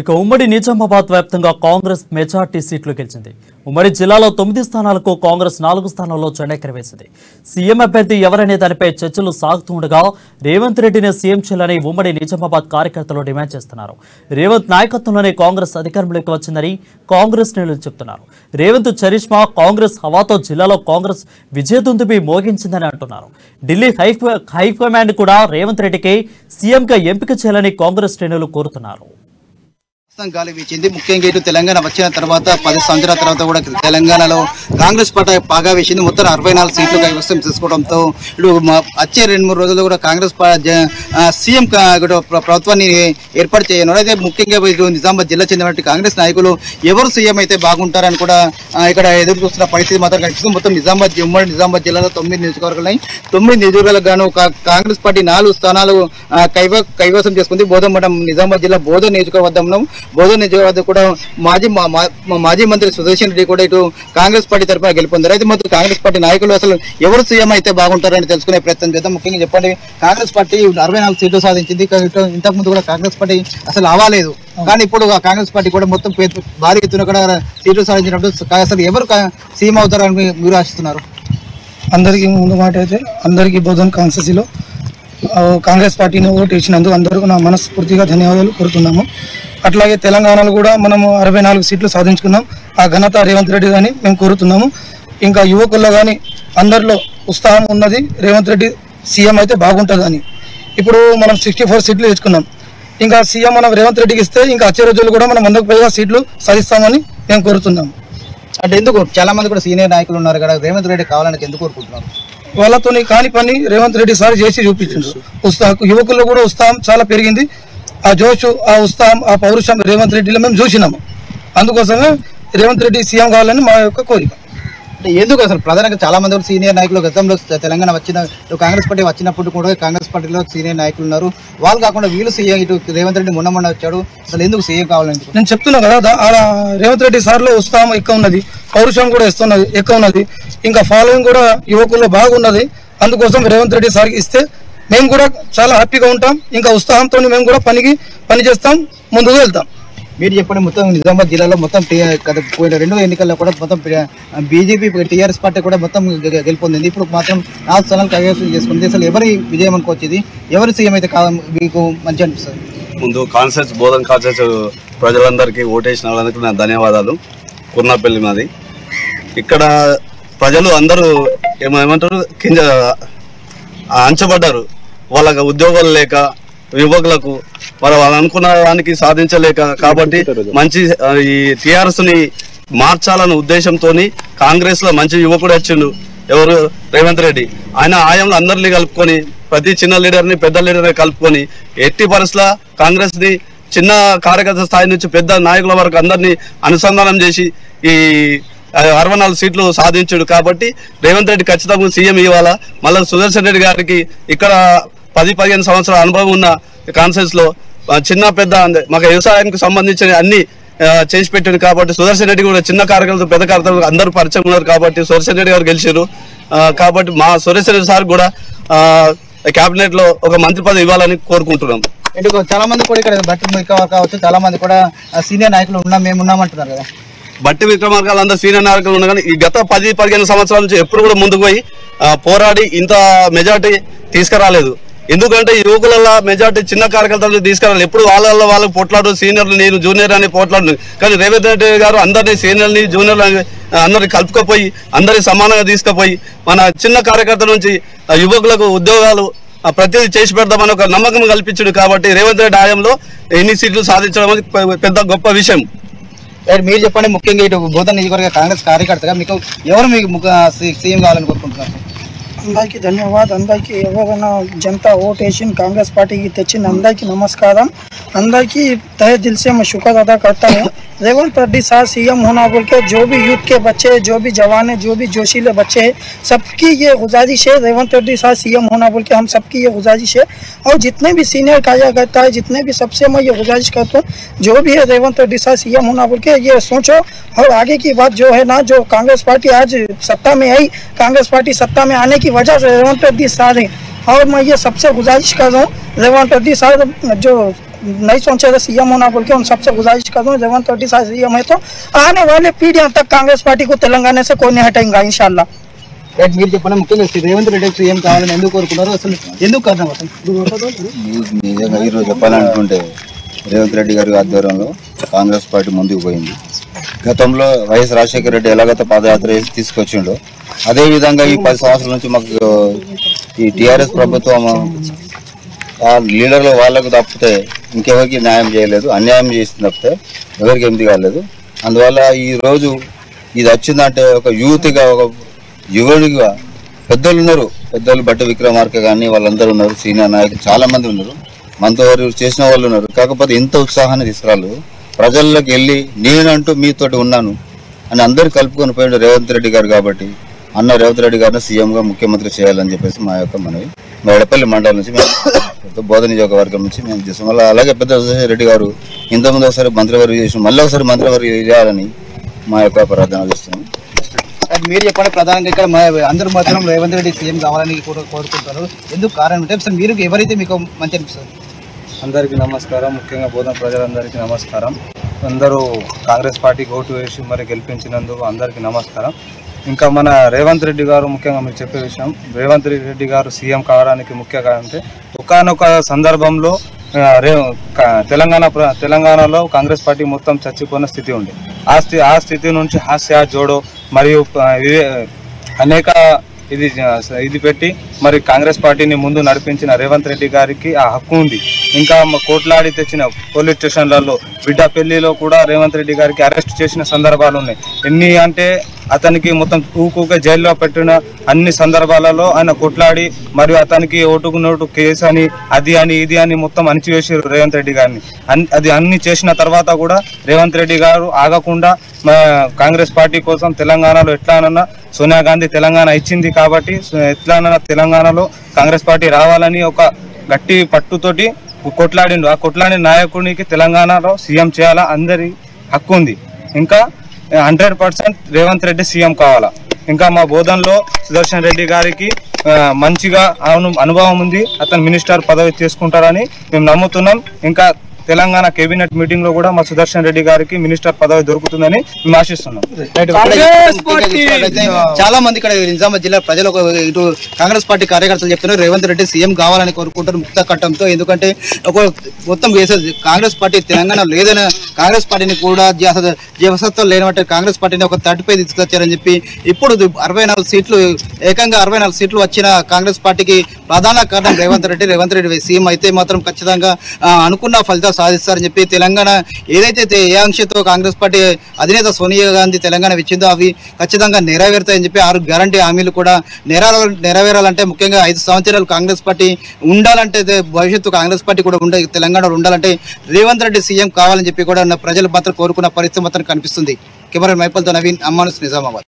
ఇక ఉమ్మడి నిజామాబాద్ వ్యాప్తంగా కాంగ్రెస్ మెజార్టీ సీట్లు గెలిచింది ఉమ్మడి జిల్లాలో తొమ్మిది స్థానాలకు కాంగ్రెస్ నాలుగు స్థానాల్లో జెండెక్కర వేసింది సీఎం అభ్యర్థి ఎవరనే దానిపై చర్చలు సాగుతుండగా రేవంత్ రెడ్డిని సీఎం చేయాలని ఉమ్మడి నిజామాబాద్ కార్యకర్తలు డిమాండ్ చేస్తున్నారు రేవంత్ నాయకత్వంలోనే కాంగ్రెస్ అధికారంలోకి వచ్చిందని కాంగ్రెస్ నేతలు చెబుతున్నారు రేవంత్ చరిష్మా కాంగ్రెస్ హవాతో జిల్లాలో కాంగ్రెస్ విజయదుందుబి మోగించిందని అంటున్నారు ఢిల్లీ హై హైకమాండ్ కూడా రేవంత్ రెడ్డికి సీఎంగా ఎంపిక చేయాలని కాంగ్రెస్ శ్రేణులు కోరుతున్నారు ప్రస్తుతం గాలి వీచింది ముఖ్యంగా ఇటు తెలంగాణ వచ్చిన తర్వాత పది సంవత్సరాల తర్వాత కూడా తెలంగాణలో కాంగ్రెస్ పార్టీ పాగా వేసింది మొత్తం అరవై నాలుగు సీట్లు కైవసం చేసుకోవడంతో ఇటు మా- వచ్చే రెండు మూడు రోజుల్లో కూడా కాంగ్రెస్ పా- జ- ఆ, సీఎం కా- ఇటు ప్ర- ప్రభుత్వాన్ని ఏర్పాటు చేయను అయితే ముఖ్యంగా ఇటు నిజామాబాద్ జిల్లా చెందినటువంటి కాంగ్రెస్ నాయకులు ఎవరు సీఎం అయితే బాగుంటారని కూడా ఆ, ఇక్కడ ఎదురు చూస్తున్న పరిస్థితి మాత్రం కనిపిస్తుంది మొత్తం నిజామాబాద్ జి- ఉమ్మడి నిజామాబాద్ జిల్లాలో తొమ్మిది నియోజకవర్గాలు ఉన్నాయి తొమ్మిది నియోజకవర్గాలకు గాను కా- కాంగ్రెస్ పార్టీ నాలుగు స్థానాలు ఆ, కైవ కైవసం చేసుకుంది బోధమఠం నిజామాబాద్ జిల్లా బోధ నియోజకవర్గం ఉన్నాం బోధ నియోజకవర్గం కూడా మాజీ మా- మా- మా మాజీ మంత్రి సుదర్శన్ రెడ్డి కూడా ఇటు కాంగ్రెస్ పార్టీ తరఫున గెలుపొందారు అయితే మొత్తం కాంగ్రెస్ పార్టీ నాయకులు అసలు ఎవరు సీఎం అయితే బాగుంటారని తెలుసుకునే ప్రయత్నం చేద్దాం ముఖ్యంగా చెప్పండి కాంగ్రెస్ పార్టీ అరవై నాలుగు సీట్లు సాధించింది ఇక ఇటు- ఇంతకు ముందు కూడా కాంగ్రెస్ పార్టీ అసలు అవ్వలేదు కానీ ఇప్పుడు ఆ కాంగ్రెస్ పార్టీ కూడా మొత్తం పే- భారీ ఎత్తున కూడా సీట్లు సాధించినప్పుడు అసలు ఎవరు కా- సీఎం అవుతారని మీ- మీరు ఆశిస్తున్నారు అందరికీ ముందు మాట అయితే అందరికీ బోధన్ కాన్స్టిట్యూన్సీలో ఆ, కాంగ్రెస్ పార్టీని ఓటు ఇచ్చినందుకు అందరికీ నా మనస్ఫూర్తిగా ధన్యవాదాలు కోరుతున్నాము అట్లాగే తెలంగాణలో కూడా మనము అరవై నాలుగు సీట్లు సాధించుకున్నాం ఆ ఘనత రేవంత్ రెడ్డి అని మేము కోరుతున్నాము ఇంకా యువకుల్లో కానీ అందరిలో ఉత్సాహం ఉన్నది రేవంత్ రెడ్డి సీఎం అయితే బాగుంటుందని ఇప్పుడు మనం సిక్స్టీ ఫోర్ సీట్లు తెచ్చుకున్నాం ఇంకా సీఎం మనం రేవంత్ రెడ్డికి ఇస్తే ఇంకా వచ్చే రోజులు కూడా మనం వందకు పైగా సీట్లు సాధిస్తామని మేము కోరుతున్నాము అంటే ఎందుకు చాలా మంది కూడా సీనియర్ నాయకులు ఉన్నారు కదా రేవంత్ రెడ్డి కావాలని ఎందుకు కోరుకుంటున్నారు వాళ్ళతో కాని పని రేవంత్ రెడ్డి సార్ చేసి చూపించిండు ఉత్సాహం యువకుల్లో కూడా ఉత్సాహం చాలా పెరిగింది ఆ జోషు ఆ ఉత్సాహం ఆ పౌరుషం రేవంత్ రెడ్డిలో మేము చూసినాము అందుకోసమే రేవంత్ రెడ్డి సీఎం కావాలని మా యొక్క కోరిక అంటే ఎందుకు అసలు ప్రధానంగా చాలా మంది కూడా సీనియర్ నాయకులు గతంలో తెలంగాణ వచ్చిన ఇటు కాంగ్రెస్ పార్టీ వచ్చినప్పుడు కూడా కాంగ్రెస్ పార్టీలో సీనియర్ నాయకులు ఉన్నారు వాళ్ళు కాకుండా వీళ్ళు సీఎం ఇటు రేవంత్ రెడ్డి మొన్న మొన్న వచ్చాడు అసలు ఎందుకు సీఎం కావాలని నేను చెప్తున్నా కదా దా- ఆడ రేవంత్ రెడ్డి సార్లో ఉత్సాహం ఎక్కువ ఉన్నది పౌరుషం కూడా ఇస్తున్నది ఎక్కువ ఉన్నది ఇంకా ఫాలోయింగ్ కూడా యువకుల్లో బాగున్నది అందుకోసం రేవంత్ రెడ్డి సార్కి ఇస్తే మేము కూడా చాలా హ్యాపీగా ఉంటాం ఇంకా ఉత్సాహంతో మేము కూడా పనికి పని చేస్తాం ముందుకు వెళ్తాం మీరు చెప్పండి మొత్తం నిజామాబాద్ జిల్లాలో మొత్తం టీ- గత పోయిన రెండు ఎన్నికల్లో కూడా మొత్తం బీజేపీ టీఆర్ఎస్ పార్టీ కూడా మొత్తం గె- గె- గెలుపొందింది ఇప్పుడు మాత్రం నాలుగు స్థానాలు కైవసం చేసుకుంది అసలు ఎవరి విజయం అనుకోవచ్చు ఇది ఎవరి సీఎం అయితే కావాలి మీకు మంచి అనిపిస్తుంది ముందు కాన్సెన్స్ బోధన్ కాన్సెన్స్ ప్రజలందరికీ ఓటేసిన వాళ్ళందరికీ నా ధన్యవాదాలు కుర్నాపల్లి మాది ఇక్కడ ప్రజలు అందరూ ఏమో ఏమంటారు కింద ఆ, అంచబడ్డారు వాళ్ళకి ఉద్యోగాలు లేక యువకులకు మరి వాళ్ళు అనుకున్న దానికి సాధించలేక కాబట్టి మంచి ఆ, ఈ టిఆర్ఎస్ ని మార్చాలన్న ఉద్దేశంతో కాంగ్రెస్ లో మంచి యువకుడు వచ్చిండు ఎవరు రేవంత్ రెడ్డి ఆయన ఆయంలో అందరినీ కలుపుకొని ప్రతి చిన్న లీడర్ ని పెద్ద లీడర్ ని కలుపుకొని ఎట్టి పరిస్థితుల కాంగ్రెస్ ని చిన్న కార్యకర్త స్థాయి నుంచి పెద్ద నాయకుల వరకు అందరినీ అనుసంధానం చేసి ఈ ఆ, అరవై నాలుగు సీట్లు సాధించాడు కాబట్టి రేవంత్ రెడ్డి ఖచ్చితంగా సీఎం ఇవ్వాలా మళ్ళీ సుదర్శన్ రెడ్డి గారికి ఇక్కడ పది పదిహేను సంవత్సరాల అనుభవం ఉన్న కాన్ఫరెన్స్ లో ఆ, చిన్న పెద్ద అంద- మాకు వ్యవసాయానికి సంబంధించిన అన్ని ఆ, చేసి పెట్టాడు కాబట్టి సుదర్శన్ రెడ్డి కూడా చిన్న కార్యకర్తలు పెద్ద కార్యకర్తలు అందరూ పరిచయం ఉన్నారు కాబట్టి సుదర్శన్ రెడ్డి గారు గెలిచారు ఆ, కాబట్టి మా సుదర్శన్ రెడ్డి సార్ కూడా కేబినెట్ లో ఒక మంత్రి పదవి ఇవ్వాలని కోరుకుంటున్నాం ఇటు చాలా మంది కూడా ఇక్కడ బట్టి మిగతా కావచ్చు చాలా మంది కూడా సీనియర్ నాయకులు ఉన్నాం మేము ఉన్నామంటున్నారు కదా బట్టి విక్రమార్కాలు అందరూ సీనియర్ నాయకులు ఉన్నా కానీ ఈ గత పది పదిహేను సంవత్సరాల నుంచి ఎప్పుడు కూడా ముందుకు పోయి ఆ, పోరాడి ఇంత మెజార్టీ తీసుకురాలేదు ఎందుకంటే యువకుల మెజార్టీ చిన్న కార్యకర్తలు తీసుకురాలి ఎప్పుడు వాళ్ళ వాళ్ళకి పోట్లాడు సీనియర్లు నేను జూనియర్ అని పోట్లాడు కానీ రేవంత్ రెడ్డి గారు అందరినీ సీనియర్ని జూనియర్లు అందరిని కలుపుకపోయి అందరినీ సమానంగా తీసుకుపోయి మన చిన్న కార్యకర్తల నుంచి ఆ, యువకులకు ఉద్యోగాలు ఆ, ప్రతిదీ చేసి పెడదామని ఒక నమ్మకం కల్పించాడు కాబట్టి రేవంత్ రెడ్డి హయాంలో ఎన్ని సీట్లు సాధించడం అనేది పె- పెద్ద గొప్ప విషయం రైట్, మీరు చెప్పండి ముఖ్యంగా ఇటు బోధన నియోజకవర్గ కాంగ్రెస్ కార్యకర్తగా మీకు ఎవరు మీకు ముఖ్య సీ- సీఎం కావాలని కోరుకుంటున్నారు అందరికీ ధన్యవాద్ అందరికీ ఎవరైనా జనతా ఓట్ వేసి కాంగ్రెస్ పార్టీకి తెచ్చిన అందరికీ నमस्कारम అందరికీ तहे दिल से मैं शुक्र अदा करता हूँ रेवंत रेड्डी साहब सीएम होना बोल के जो भी यूथ के बच्चे हैं, जो भी जवान है जो भी जोशीले बच्चे हैं सबकी ये गुजारिश है रेवंत रेड्डी साहब सीएम होना बोल के हम सबकी ये गुजारिश है और जितने भी सीनियर कार्यकर्ता है जितने भी सबसे मैं ये गुजारिश करता हूँ जो भी है रेवंत रेड्डी साहब सीएम होना बोल के ये सोचो और आगे की बात जो है ना जो कांग्रेस पार्टी आज सत्ता में आई कांग्रेस पार्टी सत्ता में आने की वजह से रेवंत रेड्डी साहब है और मैं ये सबसे गुजारिश कर रहा हूँ रेवंत रेड्डी साहब जो नहीं सोचे थे सीएम होना बोल के उन सबसे गुजारिश कर दूं रेवंत रेड्डी साहब सीएम है तो आने वाले पीढ़ियों तक कांग्रेस पार्टी को तेलंगाना से कोई नहीं हटाएगा इंशाल्लाह రైట్ మీరు చెప్పండి ముఖ్యంగా శ్రీ రేవంత్ రెడ్డి సీఎం కావాలని ఎందుకు కోరుకున్నారు అసలు ఎందుకు కారణం అసలు ఈ- నిజంగా ఈరోజు చెప్పాలనుకుంటే రేవంత్ రెడ్డి గారి ఆధ్వర్యంలో కాంగ్రెస్ పార్టీ ముందుకు పోయింది గతంలో వైఎస్ రాజశేఖర రెడ్డి ఎలాగైతే పాదయాత్ర చేసి తీసుకొచ్చిండో అదే విధంగా ఈ పది సంవత్సరాల నుంచి మాకు ఈ టిఆర్ఎస్ ప్రభుత్వం ఆ లీడర్లు వాళ్ళకు తప్పితే ఇంకెవరికి న్యాయం చేయలేదు అన్యాయం చేసింది తప్పితే ఎవరికి ఏమిటి కాలేదు అందువల్ల ఈ రోజు ఇది వచ్చిందంటే ఒక యూత్గా ఒక యువడిగా పెద్దలు ఉన్నారు పెద్దలు బట్టి విక్రమార్క కానీ వాళ్ళందరూ ఉన్నారు సీనియర్ నాయకులు చాలా మంది ఉన్నారు మనతో వారు చేసిన వాళ్ళు ఉన్నారు కాకపోతే ఇంత ఉత్సాహాన్ని తీసుకురాలు ప్రజల్లోకి వెళ్ళి నేనంటూ మీతోటి ఉన్నాను అని అందరు కలుపుకొని పోయిండు రేవంత్ రెడ్డి గారు కాబట్టి అన్న రేవంత్ రెడ్డి గారిని సీఎంగా ముఖ్యమంత్రి చేయాలని చెప్పేసి మా యొక్క మనవి మేడపల్లి మండలం నుంచి మేము పెద్ద బోధ నియోజకవర్గం నుంచి మేము చేస్తాం మళ్ళీ అలాగే పెద్ద విజయ్ రెడ్డి గారు ఇంతకుముందు ఒకసారి మంత్రివర్గం చేసి మళ్ళీ ఒకసారి మంత్రివర్గం చేయాలని మా యొక్క ప్రార్థన చేస్తున్నాం రైట్ మీరు చెప్పండి ప్రధానంగా ఇక్కడ మా- అందరూ మాత్రం రేవంత్ రెడ్డి సీఎం కావాలని కోరు- కోరుకుంటారు ఎందుకు కారణం అంటే అసలు మీరు ఎవరైతే మీకు మంచి అనిపిస్తుంది అందరికీ నమస్కారం ముఖ్యంగా బోధన ప్రజలందరికీ నమస్కారం అందరూ కాంగ్రెస్ పార్టీకి ఓటు వేసి మరి గెలిపించినందుకు అందరికీ నమస్కారం ఇంకా మన రేవంత్ రెడ్డి గారు ముఖ్యంగా మీరు చెప్పే విషయం రేవంత్ రెడ్డి గారు సీఎం కావడానికి ముఖ్య కారణం అంటే ఒకనొక సందర్భంలో ఆ, రే క- తెలంగాణ ప్ర- తెలంగాణలో కాంగ్రెస్ పార్టీ మొత్తం చచ్చిపోయిన స్థితి ఉంది ఆ స్థితి ఆ స్థితి నుంచి హాస్య జోడో మరియు ఆ, ఇవే అనేక ఇది జ- ఇది పెట్టి మరి కాంగ్రెస్ పార్టీని ముందు నడిపించిన రేవంత్ రెడ్డి గారికి ఆ హక్కు ఉంది ఇంకా మ- కోట్లాడి తెచ్చిన పోలీస్ స్టేషన్లలో బిడ్డ పెళ్లిలో కూడా రేవంత్ రెడ్డి గారికి అరెస్ట్ చేసిన సందర్భాలు ఉన్నాయి ఎన్ని అంటే అతనికి మొత్తం ఊకూకే జైల్లో పెట్టిన అన్ని సందర్భాలలో ఆయన కొట్లాడి మరియు అతనికి ఓటుకు నోటు కేసు అని అది అని ఇది అని మొత్తం అణిచివేసారు రేవంత్ రెడ్డి గారిని అన్- అది అన్ని చేసిన తర్వాత కూడా రేవంత్ రెడ్డి గారు ఆగకుండా మా కాంగ్రెస్ పార్టీ కోసం తెలంగాణలో ఎట్లానన్నా సోనియా గాంధీ తెలంగాణ ఇచ్చింది కాబట్టి సో ఎట్లానన్నా తెలంగాణలో కాంగ్రెస్ పార్టీ రావాలని ఒక గట్టి పట్టుతోటి కొట్లాడిండు ఆ కొట్లాడిన నాయకునికి తెలంగాణలో సీఎం చేయాలా అందరి హక్కు ఉంది ఇంకా hundred percent Revanth Reddy CM కావాలా ఇంకా మా బోధనలో సుదర్శన్ రెడ్డి గారికి ఆ, మంచిగా అను అనుభవం ఉంది అతను మినిస్టర్ పదవి తీసుకుంటారని మేము నమ్ముతున్నాం ఇంకా తెలంగాణ కేబినెట్ మీటింగ్ లో కూడా మా సుదర్శన్ రెడ్డి గారికి మినిస్టర్ పదవి దొరుకుతుందని మేము ఆశిస్తున్నాం రైట్ ముఖ్యంగా చూసుకున్నట్లయితే చాలా మంది ఇక్కడ నిజామాబాద్ జిల్లా ప్రజలు ఒక ఇటు కాంగ్రెస్ పార్టీ కార్యకర్తలు చెప్తున్నారు రేవంత్ రెడ్డి సీఎం కావాలని కోరుకుంటారు ముక్త కట్టంతో ఎందుకంటే ఒక మొత్తం వేసేది కాంగ్రెస్ పార్టీ తెలంగాణ లేదని కాంగ్రెస్ పార్టీని కూడా జ- అసలు జీవసత్వం లేనట్టు కాంగ్రెస్ పార్టీని ఒక థర్టీ తీసుకొచ్చారని చెప్పి ఇప్పుడు అరవై నాలుగు సీట్లు ఏకంగా అరవై నాలుగు సీట్లు వచ్చిన కాంగ్రెస్ పార్టీకి ప్రధాన కారణం రేవంత్ రెడ్డి రేవంత్ రెడ్డి సీఎం అయితే మాత్రం ఖచ్చితంగా ఆ, అనుకున్న ఫలితాలు సాధిస్తారని చెప్పి తెలంగాణ ఏదైతే తే- ఏ ఆంక్షతో కాంగ్రెస్ పార్టీ అధినేత సోనియా గాంధీ తెలంగాణ ఇచ్చిందో అవి ఖచ్చితంగా నెరవేరుతాయని చెప్పి ఆరు గ్యారంటీ హామీలు కూడా నెరవేర నెరవేరాలంటే ముఖ్యంగా ఐదు సంవత్సరాలు కాంగ్రెస్ పార్టీ ఉండాలంటే తే- భవిష్యత్తు కాంగ్రెస్ పార్టీ కూడా ఉండ తెలంగాణలో ఉండాలంటే రేవంత్ రెడ్డి సీఎం కావాలని చెప్పి కూడా ప్రజలు మాత్రం కోరుకున్న పరిస్థితి మాత్రం కనిపిస్తుంది కెమెరా మైపల్తో నవీన్ అమ్మానుస్ నిజామాబాద్